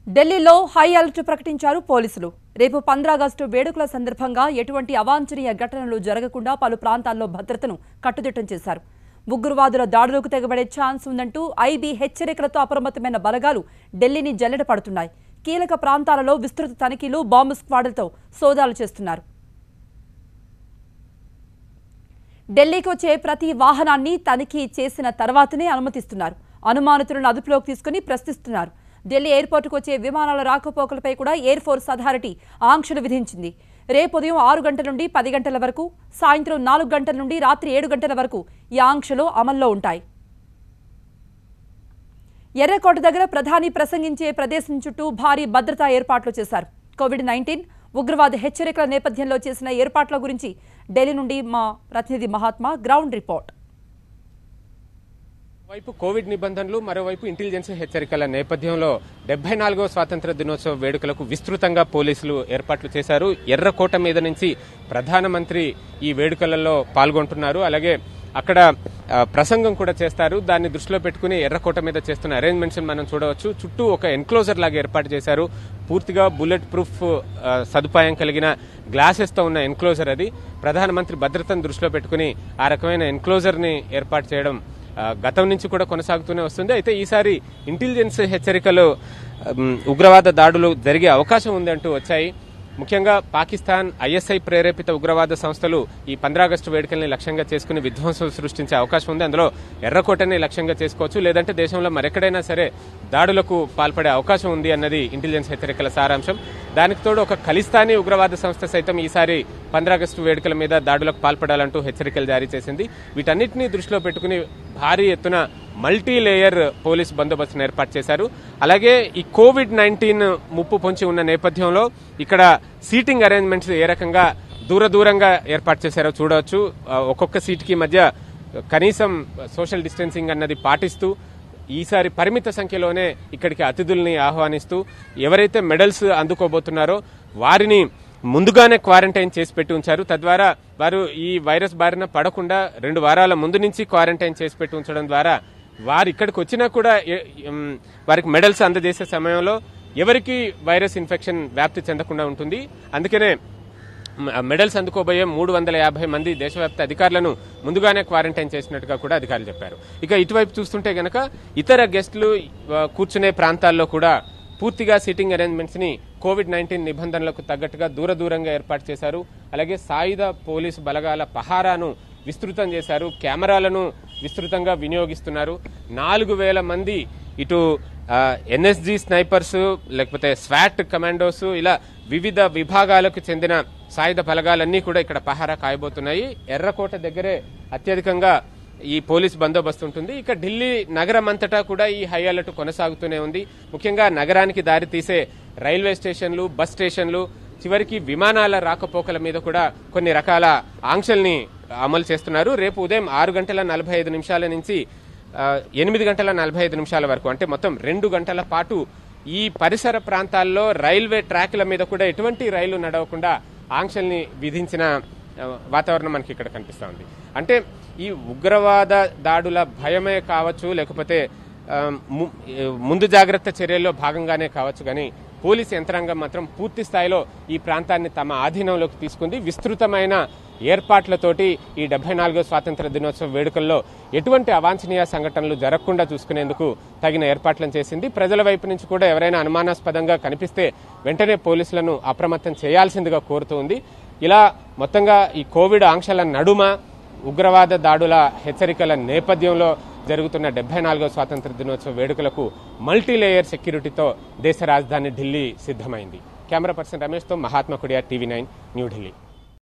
ఢిల్లీలో high alert ప్రకటించారు పోలీసులు రేపు పంద్రాగస్టు వేడుకల సందర్భంగా ఎటువంటి అవాంఛనీయ ఘటనలు జరగకుండా పలు ప్రాంతాల్లో భద్రతను కట్టుదిట్టం చేశారు ఉగ్రవాదుల దాడులకు తెగబడే ఛాన్స్ ఉందంటూ ఐబీ హెచ్చరికలతో అప్రమత్తమైన బలగాలు ఢిల్లీని జల్లెడ పడుతున్నాయి కీలక ప్రాంతాలలో విస్తృత తనిఖీలు బాంబు స్క్వాడ్లతో సోదాలు చేస్తున్నారు ఢిల్లీకి వచ్చే ప్రతి వాహనాన్ని తనిఖీ చేసిన తర్వాతనే అనుమతిస్తున్నారు అనుమానితులను అదుపులోకి తీసుకుని ప్రశ్నిస్తున్నారు ఢిల్లీ ఎయిర్పోర్టుకు వచ్చే విమానాల రాకపోకలపై కూడా ఎయిర్ ఫోర్స్ అథారిటీ ఆంక్షలు విధించింది రేపు ఉదయం ఆరు గంటల నుండి పది గంటల వరకు సాయంత్రం నాలుగు గంటల నుండి రాత్రి ఏడు గంటల వరకు ఈ ఆంక్షలు అమల్లో ఉంటాయి ఎర్రకోట దగ్గర ప్రధాని ప్రసంగించే ప్రదేశం చుట్టూ భారీ భద్రతా ఏర్పాట్లు చేశారు కోవిడ్ నైన్టీన్ ఉగ్రవాద హెచ్చరికల నేపథ్యంలో చేసిన ఏర్పాట్ల గురించి ఢిల్లీ నుండి మా ప్రతినిధి మహాత్మా గ్రౌండ్ రిపోర్ట్ వైపు కోవిడ్ నిబంధనలు మరోవైపు ఇంటెలిజెన్స్ హెచ్చరికల నేపథ్యంలో డెబ్బై నాలుగవ స్వాతంత్ర దినోత్సవ వేడుకలకు విస్తృతంగా పోలీసులు ఏర్పాట్లు చేశారు ఎర్రకోట మీద నుంచి ప్రధానమంత్రి ఈ వేడుకలలో పాల్గొంటున్నారు అలాగే అక్కడ ఆ, ప్రసంగం కూడా చేస్తారు దాన్ని దృష్టిలో పెట్టుకుని ఎర్రకోట మీద చేస్తున్న అరేంజ్మెంట్స్ మనం చూడవచ్చు చుట్టూ ఒక ఎన్క్లోజర్ లాగా ఏర్పాటు చేశారు పూర్తిగా బుల్లెట్ ప్రూఫ్ ఆ, సదుపాయం కలిగిన గ్లాసెస్ తో ఉన్న ఎన్క్లోజర్ అది ప్రధానమంత్రి భద్రతను దృష్టిలో పెట్టుకుని ఆ రకమైన ఎన్క్లోజర్ ని ఏర్పాటు చేయడం ఆ, గతం నుంచి కూడా కొనసాగుతూనే వస్తుంది అయితే ఈసారి ఇంటెలిజెన్స్ హెచ్చరికలు ఉమ్, ఉగ్రవాద దాడులు జరిగే అవకాశం ఉంది అంటూ వచ్చాయి ముఖ్యంగా పాకిస్తాన్ ఐఎస్ఐ ప్రేరేపిత ఉగ్రవాద సంస్థలు ఈ పంద్రాగస్టు వేడుకల్ని లక్ష్యంగా చేసుకుని విధ్వంసం సృష్టించే అవకాశం ఉంది అందులో ఎర్రకోటని లక్ష్యంగా చేసుకోవచ్చు లేదంటే దేశంలో మరెక్కడైనా సరే దాడులకు పాల్పడే అవకాశం ఉంది అన్నది ఇంటెలిజెన్స్ హెచ్చరికల సారాంశం దానికి తోడు ఒక ఖలిస్తానీ ఉగ్రవాద సంస్థ సైతం ఈసారి పంద్రాగస్టు వేడుకల మీద దాడులకు పాల్పడాలంటూ హెచ్చరికలు జారీ చేసింది వీటన్నిటిని దృష్టిలో పెట్టుకుని భారీ ఎత్తున మల్టీ లేయర్ పోలీస్ బందోబస్తును ఏర్పాటు చేశారు అలాగే ఈ కోవిడ్ నైన్టీన్ ముప్పు పొంచి ఉన్న నేపథ్యంలో ఇక్కడ సీటింగ్ అరేంజ్మెంట్స్ ఏ రకంగా దూర దూరంగా ఏర్పాటు చేశారో చూడవచ్చు ఆ, ఒక్కొక్క సీట్కి మధ్య కనీసం సోషల్ డిస్టెన్సింగ్ అన్నది పాటిస్తూ ఈసారి పరిమిత సంఖ్యలోనే ఇక్కడికి అతిథుల్ని ఆహ్వానిస్తూ ఎవరైతే మెడల్స్ అందుకోబోతున్నారో వారిని ముందుగానే క్వారంటైన్ చేసి పెట్టి ఉంచారు తద్వారా వారు ఈ వైరస్ బారిన పడకుండా రెండు వారాల ముందు నుంచి క్వారంటైన్ చేసి పెట్టి ఉంచడం ద్వారా వారు ఇక్కడికి వచ్చినా కూడా ఎ- ఎం, వారికి మెడల్స్ అందజేసే సమయంలో ఎవరికి వైరస్ ఇన్ఫెక్షన్ వ్యాప్తి చెందకుండా ఉంటుంది అందుకనే మ- మెడల్స్ అందుకోబోయే మూడు వందల యాభై మంది దేశవ్యాప్త అధికారులను ముందుగానే క్వారంటైన్ చేసినట్టుగా కూడా అధికారులు చెప్పారు ఇక ఇటువైపు చూస్తుంటే గనక ఇతర గెస్టులు ఆ, కూర్చునే ప్రాంతాల్లో కూడా పూర్తిగా సిట్టింగ్ అరేంజ్మెంట్స్ ని కోవిడ్ నైన్టీన్ నిబంధనలకు తగ్గట్టుగా దూర దూరంగా ఏర్పాటు చేశారు అలాగే సాయుధ పోలీసు బలగాల పహారాను విస్తృతం చేశారు కెమెరాలను విస్తృతంగా వినియోగిస్తున్నారు నాలుగు వేల మంది ఇటు ఎన్ఎస్జి స్నైపర్స్ లేకపోతే స్వాట్ కమాండోస్ ఇలా వివిధ విభాగాలకు చెందిన సాయుధ బలగాలన్నీ కూడా ఇక్కడ పహారా కాయబోతున్నాయి ఎర్రకోట దగ్గరే అత్యధికంగా ఈ పోలీస్ బందోబస్తు ఉంటుంది ఇక ఢిల్లీ నగరం అంతటా కూడా ఈ హై అలర్ట్ కొనసాగుతూనే ఉంది ముఖ్యంగా నగరానికి దారి తీసే రైల్వే స్టేషన్లు బస్ స్టేషన్లు చివరికి విమానాల రాకపోకల మీద కూడా కొన్ని రకాల ఆంక్షల్ని అమలు చేస్తున్నారు రేపు ఉదయం ఆరు గంటల నలభై ఐదు నిమిషాల నుంచి ఆ, ఎనిమిది గంటల నలభై ఐదు నిమిషాల వరకు అంటే మొత్తం రెండు గంటల పాటు ఈ పరిసర ప్రాంతాల్లో రైల్వే ట్రాక్ల మీద కూడా ఎటువంటి రైలు నడవకుండా ఆంక్షల్ని విధించిన ఆ, వాతావరణం మనకి ఇక్కడ కనిపిస్తా ఉంది అంటే ఈ ఉగ్రవాద దాడుల భయమే కావచ్చు లేకపోతే ఆ, ము- ఏ, ముందు జాగ్రత్త చర్యల్లో భాగంగానే కావచ్చు కానీ పోలీస్ యంత్రాంగం మాత్రం పూర్తి స్థాయిలో ఈ ప్రాంతాన్ని తమ ఆధీనంలోకి తీసుకుంది విస్తృతమైన ఏర్పాట్లతోటి ఈ డెబ్బై నాలుగో స్వాతంత్ర దినోత్సవ వేడుకల్లో ఎటువంటి అవాంఛనీయ సంఘటనలు జరగకుండా చూసుకునేందుకు తగిన ఏర్పాట్లను చేసింది ప్రజల వైపు నుంచి కూడా ఎవరైనా అనుమానాస్పదంగా కనిపిస్తే వెంటనే పోలీసులను అప్రమత్తం చేయాల్సిందిగా కోరుతోంది ఇలా మొత్తంగా ఈ కోవిడ్ ఆంక్షల నడుమ ఉగ్రవాద దాడుల హెచ్చరికల నేపథ్యంలో జరుగుతున్న డెబ్బై నాలుగో స్వాతంత్ర దినోత్సవ వేడుకలకు మల్టీ లేయర్ సెక్యూరిటీతో దేశ రాజధాని ఢిల్లీ సిద్ధమైంది కెమెరా పర్సన్ రమేష్తో మహాత్మా కుడియా టీవీ నైన్ న్యూఢిల్లీ